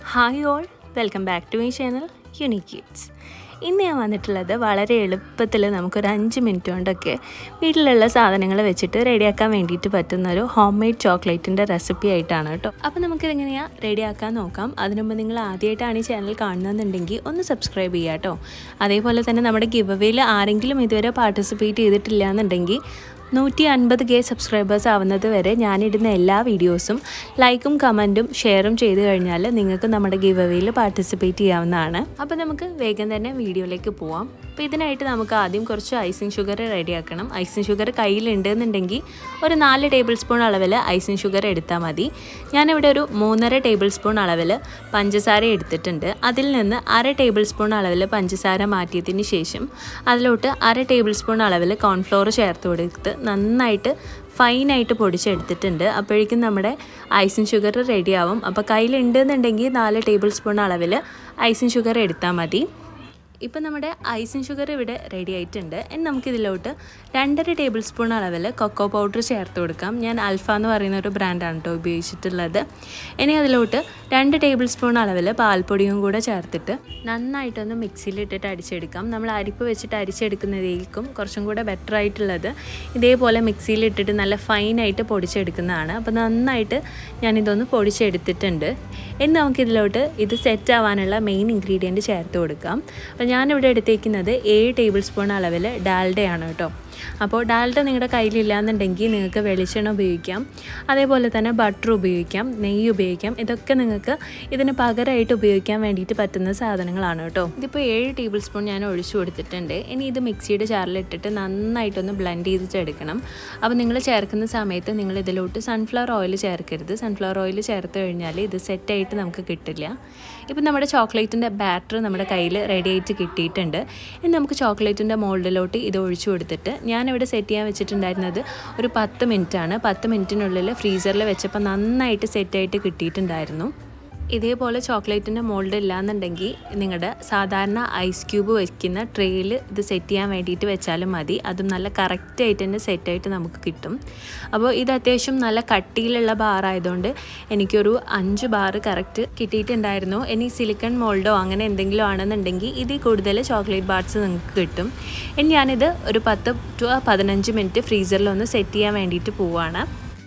hi all welcome back to my channel Unique Kids ഇന്ന് ഞാൻ വന്നിട്ടുള്ളത് വളരെ എളുപ്പത്തിൽ നമുക്കൊരു അഞ്ച് മിനിറ്റ് കൊണ്ടൊക്കെ വീട്ടിലുള്ള സാധനങ്ങൾ വെച്ചിട്ട് റെഡിയാക്കാൻ വേണ്ടിയിട്ട് പറ്റുന്ന ഒരു ഹോം മെയ്ഡ് ചോക്ലേറ്റിൻ്റെ റെസിപ്പി ആയിട്ടാണ് കേട്ടോ അപ്പോൾ നമുക്കിതെങ്ങനെയാണ് റെഡിയാക്കാൻ നോക്കാം അതിനു മുമ്പ് നിങ്ങൾ ആദ്യമായിട്ടാണ് ഈ ചാനൽ കാണുന്നതെന്നുണ്ടെങ്കിൽ ഒന്ന് സബ്സ്ക്രൈബ് ചെയ്യുക കേട്ടോ അതേപോലെ തന്നെ നമ്മുടെ ഗിവ് അവേയിൽ ആരെങ്കിലും ഇതുവരെ പാർട്ടിസിപ്പേറ്റ് ചെയ്തിട്ടില്ല എന്നുണ്ടെങ്കിൽ നൂറ്റി അൻപത് കെ സബ്സ്ക്രൈബേഴ്സ് ആവുന്നത് വരെ ഞാനിടുന്ന എല്ലാ വീഡിയോസും ലൈക്കും കമൻറ്റും ഷെയറും ചെയ്ത് കഴിഞ്ഞാൽ നിങ്ങൾക്ക് നമ്മുടെ ഗിവ് അവേയിൽ പാർട്ടിസിപ്പേറ്റ് ചെയ്യാവുന്നതാണ് അപ്പോൾ നമുക്ക് വേഗം തന്നെ വീഡിയോയിലേക്ക് പോവാം അപ്പോൾ ഇതിനായിട്ട് നമുക്ക് ആദ്യം കുറച്ച് ഐസിങ് ഷുഗർ റെഡിയാക്കണം ഐസിങ് ഷുഗർ കയ്യിലുണ്ടെന്നുണ്ടെങ്കിൽ ഒരു നാല് ടേബിൾ സ്പൂൺ അളവിൽ ഐസിങ് ഷുഗർ എടുത്താൽ മതി ഞാനിവിടെ ഒരു മൂന്നര ടേബിൾ സ്പൂൺ അളവിൽ പഞ്ചസാര എടുത്തിട്ടുണ്ട് അതിൽ നിന്ന് അര ടേബിൾ സ്പൂൺ അളവിൽ പഞ്ചസാര മാറ്റിയതിന് ശേഷം അതിലോട്ട് അര ടേബിൾ സ്പൂൺ അളവിൽ കോൺഫ്ലോർ ചേർത്ത് കൊടുത്ത് നന്നായിട്ട് ഫൈനായിട്ട് പൊടിച്ചെടുത്തിട്ടുണ്ട് അപ്പോഴേക്കും നമ്മുടെ ഐസിങ് ഷുഗർ റെഡിയാവും അപ്പോൾ കയ്യിലുണ്ടെന്നുണ്ടെങ്കിൽ നാല് ടേബിൾ സ്പൂൺ അളവിൽ ഐസിങ് ഷുഗർ എടുത്താൽ മതി ഇപ്പം നമ്മുടെ ഐസിങ് ഷുഗർ ഇവിടെ റെഡി ആയിട്ടുണ്ട് ഇനി നമുക്കിതിലോട്ട് രണ്ടര ടേബിൾ സ്പൂൺ അളവിൽ കൊക്കോ പൗഡർ ചേർത്ത് കൊടുക്കാം ഞാൻ അൽഫ എന്ന് പറയുന്ന ഒരു ബ്രാൻഡാണ് കേട്ടോ ഉപയോഗിച്ചിട്ടുള്ളത് ഇനി അതിലോട്ട് രണ്ട് ടേബിൾ സ്പൂൺ അളവിൽ പാൽപ്പൊടിയും കൂടെ ചേർത്തിട്ട് നന്നായിട്ടൊന്ന് മിക്സിയിലിട്ടിട്ട് അടിച്ചെടുക്കാം നമ്മൾ അരിപ്പ് വെച്ചിട്ട് അരിച്ചെടുക്കുന്നതിലേക്കും കുറച്ചും കൂടെ ബെറ്റർ ആയിട്ടുള്ളത് ഇതേപോലെ മിക്സിയിലിട്ടിട്ട് നല്ല ഫൈനായിട്ട് പൊടിച്ചെടുക്കുന്നതാണ് അപ്പോൾ നന്നായിട്ട് ഞാനിതൊന്ന് പൊടിച്ചെടുത്തിട്ടുണ്ട് ഇനി നമുക്കിതിലോട്ട് ഇത് സെറ്റ് ആവാനുള്ള മെയിൻ ഇൻഗ്രീഡിയൻറ്റ് ചേർത്ത് കൊടുക്കാം അപ്പോൾ ഞാനിവിടെ എടുത്തേക്കുന്നത് ഏഴ് ടേബിൾ സ്പൂൺ അളവിൽ ഡാൽഡയാണ് കേട്ടോ അപ്പോൾ ഡാൽഡ നിങ്ങളുടെ കയ്യിലില്ലാന്നുണ്ടെങ്കിൽ നിങ്ങൾക്ക് വെളിച്ചെണ്ണ ഉപയോഗിക്കാം അതേപോലെ തന്നെ ബട്ടർ ഉപയോഗിക്കാം നെയ്യ് ഉപയോഗിക്കാം ഇതൊക്കെ നിങ്ങൾക്ക് ഇതിന് പകരമായിട്ട് ഉപയോഗിക്കാൻ വേണ്ടിയിട്ട് പറ്റുന്ന സാധനങ്ങളാണ് കേട്ടോ ഇതിപ്പോൾ ഏഴ് ടേബിൾ സ്പൂൺ ഞാൻ ഒഴിച്ചു കൊടുത്തിട്ടുണ്ട് ഇനി ഇത് മിക്സിയുടെ ജാറിലിട്ടിട്ട് നന്നായിട്ടൊന്ന് ബ്ലെൻഡ് ചെയ്തിട്ടെടുക്കണം അപ്പോൾ നിങ്ങൾ ചേർക്കുന്ന സമയത്ത് നിങ്ങൾ ഇതിലോട്ട് സൺഫ്ലവർ ഓയിൽ ചേർക്കരുത് സൺഫ്ലവർ ഓയിൽ ചേർത്ത് കഴിഞ്ഞാൽ ഇത് സെറ്റായിട്ട് നമുക്ക് കിട്ടില്ല ഇപ്പം നമ്മുടെ ചോക്ലേറ്റിൻ്റെ ബാറ്റർ നമ്മുടെ കയ്യിൽ റെഡി ആയിട്ട് കിട്ടിയിട്ടുണ്ട് ഇനി നമുക്ക് ചോക്ലേറ്റിൻ്റെ മോൾഡിലോട്ട് ഇത് ഒഴിച്ചു കൊടുത്തിട്ട് ഞാനിവിടെ സെറ്റ് ചെയ്യാൻ വെച്ചിട്ടുണ്ടായിരുന്നത് ഒരു പത്ത് മിനിറ്റാണ് പത്ത് മിനിറ്റിനുള്ളിൽ ഫ്രീസറിൽ വെച്ചപ്പോൾ നന്നായിട്ട് സെറ്റായിട്ട് കിട്ടിയിട്ടുണ്ടായിരുന്നു ഇതേപോലെ ചോക്ലേറ്റിൻ്റെ മോൾഡ് ഇല്ലാന്നുണ്ടെങ്കിൽ നിങ്ങളുടെ സാധാരണ ഐസ് ക്യൂബ് വയ്ക്കുന്ന ട്രേയിൽ ഇത് സെറ്റ് ചെയ്യാൻ വേണ്ടിയിട്ട് വെച്ചാലും മതി അതും നല്ല കറക്റ്റായിട്ട് തന്നെ സെറ്റായിട്ട് നമുക്ക് കിട്ടും അപ്പോൾ ഇത് അത്യാവശ്യം നല്ല കട്ടിയിലുള്ള ബാർ ആയതുകൊണ്ട് എനിക്കൊരു അഞ്ച് ബാർ കറക്റ്റ് കിട്ടിയിട്ടുണ്ടായിരുന്നു ഇനി സിലിക്കൺ മോൾഡോ അങ്ങനെ എന്തെങ്കിലും ആണെന്നുണ്ടെങ്കിൽ ഇതിൽ കൂടുതൽ ചോക്ലേറ്റ് ബാർസ് നിങ്ങൾക്ക് കിട്ടും ഇനി ഞാനിത് ഒരു പത്ത് ടു പതിനഞ്ച് മിനിറ്റ് ഫ്രീസറിലൊന്ന് സെറ്റ് ചെയ്യാൻ വേണ്ടിയിട്ട് പോവുകയാണ്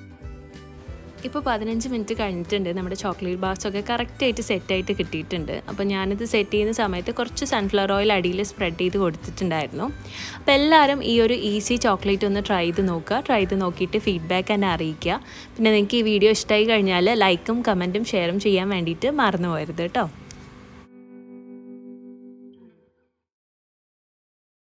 ഇപ്പോൾ പതിനഞ്ച് മിനിറ്റ് കഴിഞ്ഞിട്ടുണ്ട് നമ്മുടെ ചോക്ലേറ്റ് ബാർസ് ഒക്കെ കറക്റ്റായിട്ട് സെറ്റായിട്ട് കിട്ടിയിട്ടുണ്ട് അപ്പോൾ ഞാനിത് സെറ്റ് ചെയ്യുന്ന സമയത്ത് കുറച്ച് സൺഫ്ലവർ ഓയിൽ അടിയിൽ സ്പ്രെഡ് ചെയ്ത് കൊടുത്തിട്ടുണ്ടായിരുന്നു അപ്പോൾ എല്ലാവരും ഈ ഒരു ഈസി ചോക്ലേറ്റ് ഒന്ന് ട്രൈ ചെയ്ത് നോക്കുക ട്രൈ ചെയ്ത് നോക്കിയിട്ട് ഫീഡ്ബാക്ക് എന്നെ അറിയിക്കുക പിന്നെ നിങ്ങൾക്ക് ഈ വീഡിയോ ഇഷ്ടമായി കഴിഞ്ഞാൽ ലൈക്കും കമൻറ്റും ഷെയറും ചെയ്യാൻ വേണ്ടിയിട്ട് മറന്നു പോകരുത് കേട്ടോ